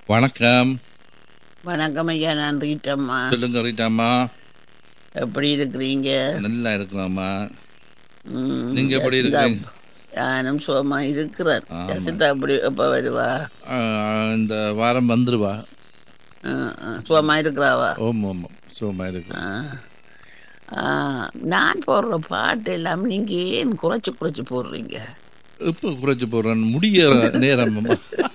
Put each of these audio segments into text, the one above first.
வணக்கம் வணக்கம் ஐயா நான் ரீட்டம்மா சொல்லுங்க ரீட்டாம்மா எப்படி இருக்கிறீங்க நல்லா இருக்கிறோம்மா ம், நீங்க எப்படி யசிதா, இருக்கீங்க? நானும் சுகமா இருக்கிறேன் ஆமா. யசிதா எப்படி எப்ப வருவா ஆ, இந்த வாரம் வந்துருவா ஆ, ஆ, சுகமா இருக்கிறாவா ஓம் ஓம் சுகமா இருக்கு ஆ. ஆ, நான் போடுற பாட்டு எல்லாம் நீங்க ஏன் குறைச்சு குறைச்சு போடுறீங்க இப்ப குறைச்சு போடுறேன் முடிய நேரம் அம்மா.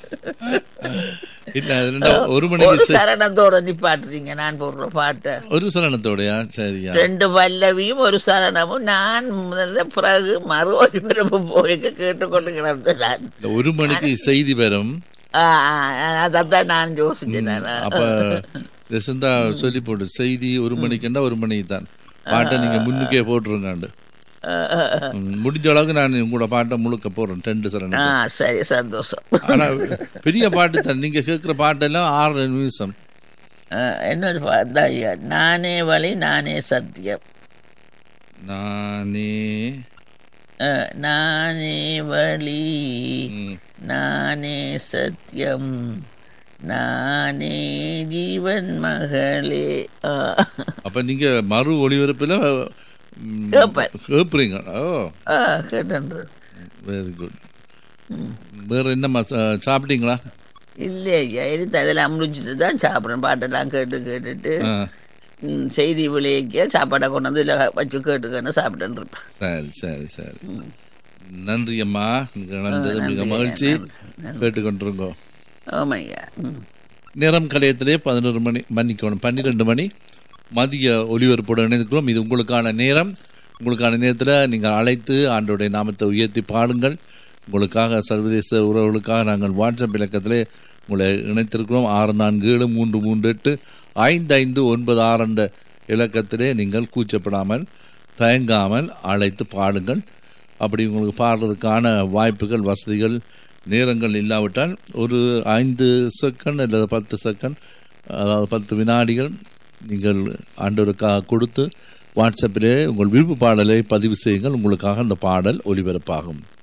இல்ல அது ரெண்டா ஒரு ஒரு மணிக்கு செ- சரணத்தோட நிப்பாட்டுறீங்க நான் போடுற பாட்டை ஒரு சலனத்தோடயா சரியா ரெண்டு பல்லவியும் ஒரு சரணமும் நான் முதல்ல பிறகு மறு ஒளிபரப்பு போய் கேட்டுக்கொண்டு கிடந்தேன் நான் இந்த ஒரு மணிக்கு செய்தி வரும் ஆ, ஆ, அதான் நான் யோசிச்சேன் நான். அப்ப ஜெசந்தா சொல்லி போடு செய்தி ஒரு மணிக்குண்டா ஒரு மணிக்கு தான் பாட்டை நீங்க முன்னுக்கே போட்டுருங்காண்டு ஆ, ஆ, ஆ. ம், முடிஞ்ச அளவுக்கு நான் உங்களோட பாட்டை முழுக்க போடுறேன் ரெண்டு ஆ சரணம் சரி சந்தோஷம் ஆனா பெரிய பாட்டு தான் நீங்க கேட்கிற பாட்டெல்லாம் ஆறு நிமிஷம் ஆ, என்னொரு பாட்டு ஐயா நானே வழி நானே சத்தியம் நானே ஆ, நானே வழி ம், நானே சத்தியம் நானே ஜீவன் மகளே ஆ. அப்ப நீங்க மறு ஒளிபரப்புல ம், கேட்பேன். கேட்பீங்க ஓ ஆ கேட்டு வெரி குட் வேற என்னம்மா சா- சாப்பிட்டீங்களா இல்லை ஐயா எடுத்து அதெல்லாம் முடிச்சுட்டு தான் சாப்பிட்றேன் பாட்டெல்லாம் கேட்டு கேட்டுட்டு ஆ, ம், செய்தி விளைவிக்க சாப்பாடை கொண்டு வந்து இதில் வச்சு கேட்டுக்கன்னு சாப்பிட்டுன்னு இருப்பேன் சரி சரி சரி நன்றி அம்மா நீங்க நடந்தது மிக நன்றி, மகிழ்ச்சி நன்றி. கேட்டுக்கொண்டிருங்கோ ஆமாய்யா ம் நேரம் கலையத்திலே பதினோரு மணி மன்னிக்கணும் பன்னிரெண்டு மணி மதிய ஒலிபரப்புடன் இணைந்திருக்கிறோம் இது உங்களுக்கான நேரம் உங்களுக்கான நேரத்தில் நீங்கள் அழைத்து ஆண்டோடைய நாமத்தை உயர்த்தி பாடுங்கள் உங்களுக்காக சர்வதேச உறவுகளுக்காக நாங்கள் வாட்ஸ்அப் இலக்கத்திலே உங்களை இணைத்திருக்கிறோம் ஆறு நான்கு ஏழு மூன்று மூன்று எட்டு ஐந்து ஐந்து ஒன்பது ஆறு என்ற இலக்கத்திலே நீங்கள் கூச்சப்படாமல் தயங்காமல் அழைத்து பாடுங்கள் அப்படி உங்களுக்கு பாடுறதுக்கான வாய்ப்புகள் வசதிகள் நேரங்கள் இல்லாவிட்டால் ஒரு ஐந்து செகண்ட் அல்லது பத்து செகண்ட் அதாவது பத்து வினாடிகள் நீங்கள் ஆண்டவருக்காக கொடுத்து வாட்ஸ்அப்பிலே உங்கள் விருப்பு பாடலை பதிவு செய்யுங்கள் உங்களுக்காக அந்த பாடல் ஒலிபரப்பாகும்